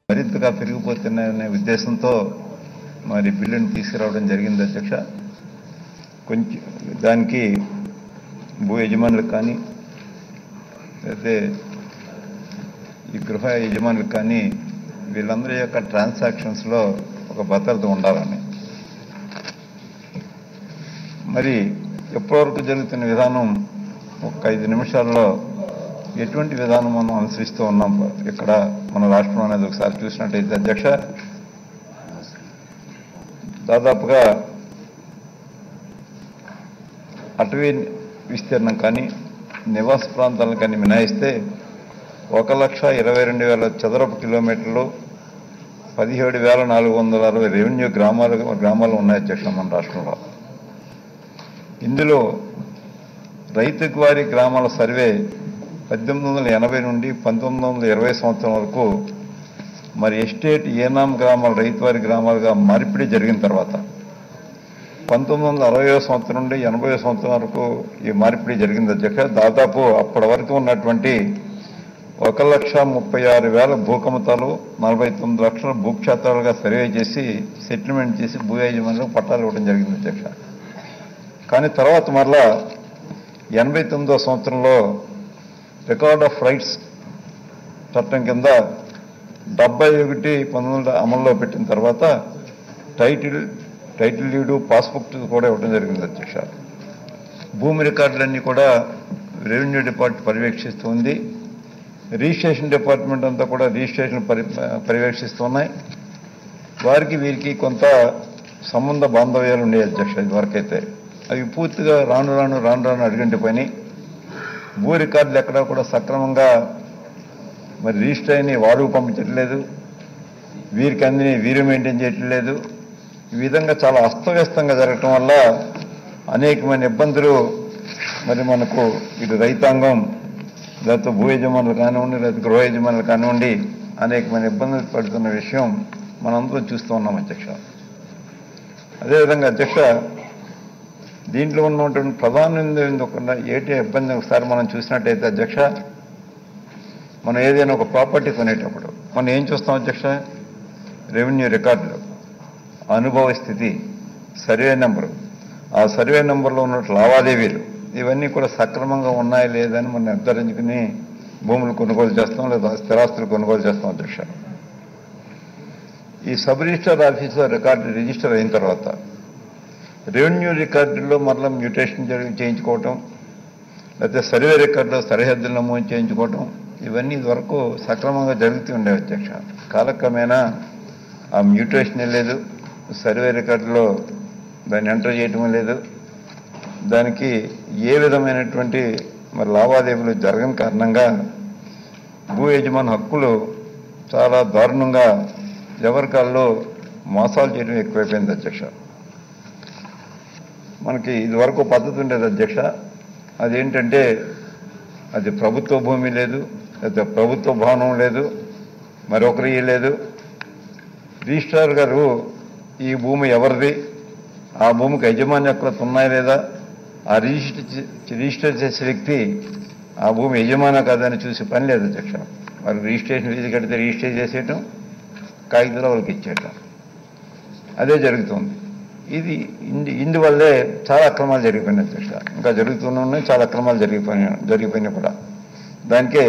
మరింతగా పెరిగిపోతున్నాయనే ఉద్దేశంతో మరి బిల్లుని తీసుకురావడం జరిగింది అధ్యక్ష కొంచెం దానికి భూ యజమానులకు కానీ లేకపోతే ఈ గృహ యజమానులకు కానీ వీళ్ళందరి యొక్క ట్రాన్సాక్షన్స్లో ఒక భద్రత ఉండాలని మరి ఎప్పటివరకు జరుగుతున్న విధానం ఒక ఐదు నిమిషాల్లో ఎటువంటి విధానం మనం అనుసరిస్తూ ఉన్నాం ఇక్కడ మన రాష్ట్రం అనేది ఒకసారి చూసినట్టయితే అధ్యక్ష దాదాపుగా అటవీ విస్తీర్ణం కానీ నివాస ప్రాంతాలను కానీ మినాయిస్తే ఒక లక్ష ఇరవై రెండు వేల చదరపు కిలోమీటర్లు పదిహేడు వేల నాలుగు వందల అరవై రెవెన్యూ గ్రామాలు గ్రామాలు ఉన్నాయి అధ్యక్ష మన రాష్ట్రంలో ఇందులో రైతు వారి గ్రామాల సర్వే పద్దెనిమిది వందల ఎనభై నుండి పంతొమ్మిది వందల ఇరవై సంవత్సరం వరకు మరి ఎస్టేట్ ఏనాం గ్రామాలు రైతువారి గ్రామాలుగా మార్పిడి జరిగిన తర్వాత పంతొమ్మిది వందల అరవై సంవత్సరం నుండి ఎనభై సంవత్సరం వరకు ఈ మార్పిడి జరిగింది అధ్యక్ష దాదాపు అప్పటి వరకు ఉన్నటువంటి ఒక లక్ష ముప్పై ఆరు వేల భూకమతాలు నలభై తొమ్మిది లక్షల భూక్షేత్రాలుగా సర్వే చేసి సెటిల్మెంట్ చేసి భూ యజమానులకు పట్టాలు ఇవ్వడం జరిగింది అధ్యక్ష కానీ తర్వాత మరలా ఎనభై తొమ్మిదో సంవత్సరంలో రికార్డ్ ఆఫ్ రైట్స్ చట్టం కింద డెబ్బై ఒకటి పంతొమ్మిది వందల అమల్లో పెట్టిన తర్వాత టైటిల్ టైటిల్ లీడు పాస్బుక్ కూడా ఇవ్వడం జరిగింది అధ్యక్ష భూమి రికార్డులన్నీ కూడా రెవెన్యూ డిపార్ట్మెంట్ పర్యవేక్షిస్తుంది రిజిస్ట్రేషన్ డిపార్ట్మెంట్ అంతా కూడా రిజిస్ట్రేషన్ పరి పర్యవేక్షిస్తున్నాయి వారికి వీరికి కొంత సంబంధ బాంధవ్యాలు ఉన్నాయి అధ్యక్ష ఇదివరకైతే అవి పూర్తిగా రాను రాను రాను రాను అడుగంటిపోయినాయి భూ రికార్డులు ఎక్కడా కూడా సక్రమంగా మరి రిజిస్టర్ అయిన వాడు పంపించట్లేదు వీరికి అందిని వీరు మెయింటైన్ చేయట్లేదు ఈ విధంగా చాలా అస్తవ్యస్తంగా జరగటం వల్ల అనేకమైన ఇబ్బందులు మరి మనకు ఇటు రైతాంగం లేకపోతే భూ యజమానులు కానివ్వండి లేకపోతే గృహ యజమానులు కానివ్వండి అనేకమైన ఇబ్బందులు పడుతున్న విషయం మనందరం చూస్తూ ఉన్నాం అధ్యక్ష అదేవిధంగా అధ్యక్ష దీంట్లో ఉన్నటువంటి ప్రధానంగా ఎందుకుండా ఏటి ఇబ్బంది ఒకసారి మనం చూసినట్టయితే అధ్యక్ష మనం ఏదైనా ఒక ప్రాపర్టీ కొనేటప్పుడు మనం ఏం చూస్తాం అధ్యక్ష రెవెన్యూ రికార్డులు అనుభవ స్థితి సర్వే నెంబరు ఆ సర్వే నెంబర్లో ఉన్న లావాదేవీలు ఇవన్నీ కూడా సక్రమంగా ఉన్నాయా లేదని మనం నిర్ధారించుకుని భూములు కొనుగోలు చేస్తాం లేదా స్థిరాస్తులు కొనుగోలు చేస్తాం అధ్యక్ష ఈ సబ్ రిజిస్టర్ ఆఫీసులో రికార్డు రిజిస్టర్ అయిన తర్వాత రెవెన్యూ రికార్డుల్లో మరలా మ్యూటేషన్ జరిగి చేయించుకోవటం లేకపోతే సర్వే రికార్డులో సరిహద్దులు నమోదు చేయించుకోవటం ఇవన్నీ ఇదివరకు సక్రమంగా జరుగుతూ ఉండేవి అధ్యక్ష కాలక్రమేణా ఆ మ్యూటేషన్ లేదు సర్వే రికార్డులో దాన్ని ఎంటర్ చేయటం లేదు దానికి ఏ విధమైనటువంటి మరి లావాదేవీలు జరగని కారణంగా భూ యజమాని హక్కులు చాలా దారుణంగా ఎవరికాల్లో మోసాలు చేయడం ఎక్కువైపోయింది అధ్యక్ష మనకి ఇదివరకు పద్ధతి ఉండేది అధ్యక్ష అదేంటంటే అది ప్రభుత్వ భూమి లేదు లేదా ప్రభుత్వ భవనం లేదు మరొకరి లేదు రిజిస్ట్రార్ గారు ఈ భూమి ఎవరిది ఆ భూమికి యజమాని హక్కులు ఉన్నాయా లేదా ఆ రిజిస్టర్ చే- రిజిస్టర్ చేసే వ్యక్తి ఆ భూమి యజమానా కాదని చూసి పని లేదు అధ్యక్ష వారు రిజిస్ట్రేషన్ ఫీజు కడితే రిజిస్టర్ చేసేయటం కాగితాలు వాళ్ళకి ఇచ్చేయటం అదే జరుగుతుంది ఇది ఇందు ఇందువల్లే చాలా అక్రమాలు జరిగిపోయినాయి అధ్యక్ష ఇంకా జరుగుతూనే ఉన్నాయి చాలా అక్రమాలు జరిగిపోయినాయి జరిగిపోయినాయి కూడా దానికే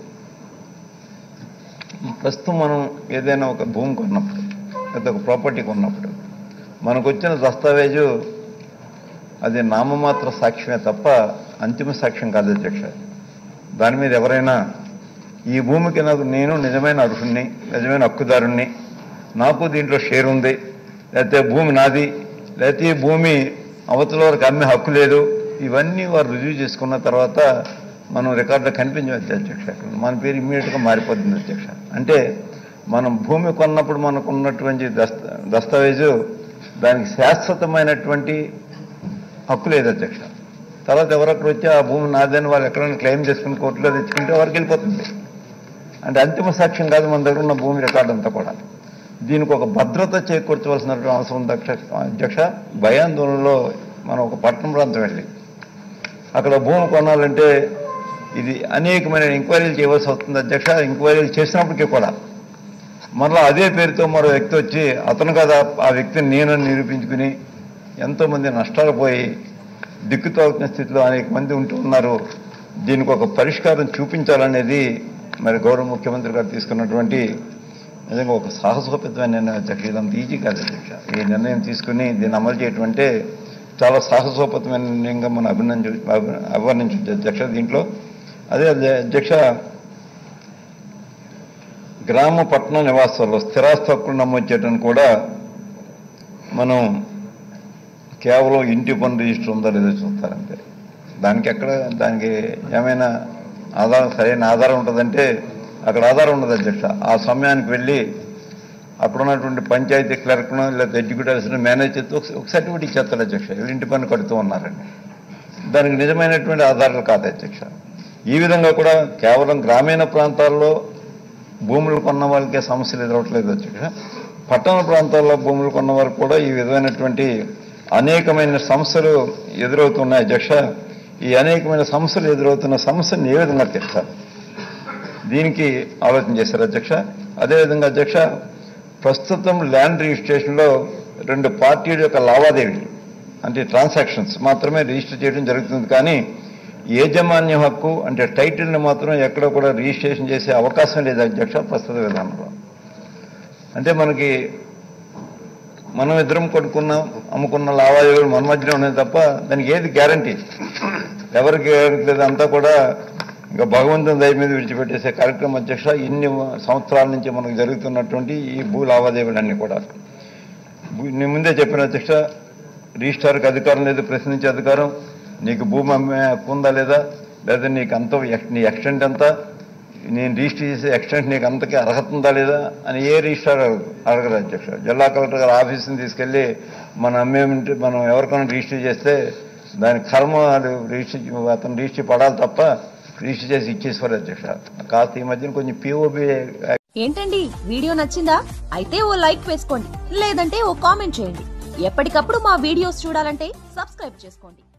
ప్రస్తుతం మనం ఏదైనా ఒక భూమి కొన్నప్పుడు లేదా ఒక ప్రాపర్టీ కొన్నప్పుడు మనకు వచ్చిన దస్తావేజు అది నామమాత్ర సాక్ష్యమే తప్ప అంతిమ సాక్ష్యం కాదు అధ్యక్ష దాని మీద ఎవరైనా ఈ భూమికి నాకు నేను నిజమైన అర్హుణ్ణి నిజమైన హక్కుదారుణ్ణి నాకు దీంట్లో షేర్ ఉంది లేకపోతే భూమి నాది లేకపోతే ఈ భూమి అవతల వరకు అమ్మే హక్కు లేదు ఇవన్నీ వారు రుజువు చేసుకున్న తర్వాత మనం రికార్డులో కనిపించవచ్చు అధ్యక్ష మన పేరు ఇమ్మీడియట్గా మారిపోతుంది అధ్యక్ష అంటే మనం భూమి కొన్నప్పుడు మనకు ఉన్నటువంటి దస్త దస్తావేజు దానికి శాశ్వతమైనటువంటి హక్కు లేదు అధ్యక్ష తర్వాత ఎవరొకరు వచ్చి ఆ భూమి నాదని వాళ్ళు ఎక్కడైనా క్లెయిమ్ చేసుకుని కోర్టులో తెచ్చుకుంటే వారికి వెళ్ళిపోతుంది అంటే అంతిమ సాక్ష్యం కాదు మన దగ్గర ఉన్న భూమి రికార్డు అంతా కూడా దీనికి ఒక భద్రత చేకూర్చవలసినటువంటి అవసరం ఉంది అధ్యక్ష అధ్యక్ష భయాందోళనలో మనం ఒక పట్టణ ప్రాంతం వెళ్ళి అక్కడ భూమి కొనాలంటే ఇది అనేకమైన ఎంక్వైరీలు చేయవలసి వస్తుంది అధ్యక్ష ఎంక్వైరీలు చేసినప్పటికీ కూడా మరలా అదే పేరుతో మరో వ్యక్తి వచ్చి అతను కదా ఆ వ్యక్తిని నేనని నిరూపించుకుని ఎంతోమంది నష్టాలు పోయి దిక్కుతోచిన స్థితిలో అనేక మంది ఉంటూ ఉన్నారు దీనికి ఒక పరిష్కారం చూపించాలనేది మరి గౌరవ ముఖ్యమంత్రి గారు తీసుకున్నటువంటి నిజంగా ఒక సాహసోపేతమైన నిర్ణయం అధ్యక్ష ఇదంత ఈజీ కాదు అధ్యక్ష ఈ నిర్ణయం తీసుకుని దీన్ని అమలు చేయటం అంటే చాలా సాహసోపేతమైన నిర్ణయంగా మనం అభినందించ అభి- అభివర్ణించవచ్చు అధ్యక్ష దీంట్లో అదే అధ్య- అధ్యక్ష గ్రామ పట్టణ నివాసాల్లో స్థిరాస్తి హక్కులు నమోదు చేయడం కూడా మనం కేవలం ఇంటి పన్ను రిజిస్టర్ ఉందా లేదో చూస్తారంతే దానికి ఎక్కడ దానికి ఏమైనా ఆధారం సరైన ఆధారం ఉంటుందంటే అక్కడ ఆధారం ఉండదు అధ్యక్ష ఆ సమయానికి వెళ్ళి అక్కడ ఉన్నటువంటి పంచాయతీ క్లర్క్ను లేదా ఎగ్జిక్యూటివ్స్ని మేనేజ్ చేస్తే ఒక ఒక సర్టిఫికేట్ ఇచ్చేస్తారు అధ్యక్ష వీళ్ళు ఇంటి పన్ను కడుతూ ఉన్నారండి దానికి నిజమైనటువంటి ఆధారాలు కాదు అధ్యక్ష ఈ విధంగా కూడా కేవలం గ్రామీణ ప్రాంతాల్లో భూములు కొన్న వాళ్ళకే సమస్యలు ఎదురవట్లేదు అధ్యక్ష పట్టణ ప్రాంతాల్లో భూములు కొన్న వారికి కూడా ఈ విధమైనటువంటి అనేకమైన సమస్యలు ఎదురవుతున్నాయి అధ్యక్ష ఈ అనేకమైన సమస్యలు ఎదురవుతున్న సమస్యను ఏ విధంగా తీర్చాలి దీనికి ఆలోచన చేశారు అధ్యక్ష అదేవిధంగా అధ్యక్ష ప్రస్తుతం ల్యాండ్ రిజిస్ట్రేషన్లో రెండు పార్టీల యొక్క లావాదేవీలు అంటే ట్రాన్సాక్షన్స్ మాత్రమే రిజిస్టర్ చేయడం జరుగుతుంది కానీ యాజమాన్య హక్కు అంటే టైటిల్ని మాత్రం ఎక్కడ కూడా రిజిస్ట్రేషన్ చేసే అవకాశం లేదు అధ్యక్ష ప్రస్తుత విధానంలో అంటే మనకి మనం ఇద్దరం కొనుక్కున్న అమ్ముకున్న లావాదేవీలు మన మధ్యనే ఉన్నాయి తప్ప దానికి ఏది గ్యారంటీ ఎవరికి గ్యారంటీ లేదు అంతా కూడా ఇంకా భగవంతుని దయ మీద విడిచిపెట్టేసే కార్యక్రమం అధ్యక్ష ఇన్ని సంవత్సరాల నుంచి మనకు జరుగుతున్నటువంటి ఈ భూ లావాదేవీలన్నీ కూడా భూ- నేను ముందే చెప్పిన అధ్యక్ష రిజిస్టార్కి అధికారం లేదు ప్రశ్నించే అధికారం నీకు భూమి అమ్మే హక్కు ఉందా లేదా లేదా నీకు అంత ఎక్- నీ ఎక్స్టెంట్ ఎంత నేను రిజిస్టర్ చేసే ఎక్స్టెంట్ నీకు అంతకి అర్హత ఉందా లేదా అని ఏ రిజిస్టార్ అడగ- అడగరు అధ్యక్ష జిల్లా కలెక్టర్ గారు ఆఫీస్ని తీసుకెళ్ళి మనం అమ్మేమంటే మనం ఎవరికైనా రిజిస్టర్ చేస్తే దాని కర్మ అది రిజిస్టర్ అతను రిజిస్టర్ పడాలి తప్ప రిజిస్టర్ చేసి ఇచ్చేసేవారు అధ్యక్ష కాస్త ఈ మధ్యన కొంచెం పిఓబి ఏంటండి వీడియో నచ్చిందా అయితే ఓ లైక్ వేసుకోండి లేదంటే ఓ కామెంట్ చేయండి ఎప్పటికప్పుడు మా వీడియోస్ చూడాలంటే సబ్స్క్రైబ్ చేసుకోండి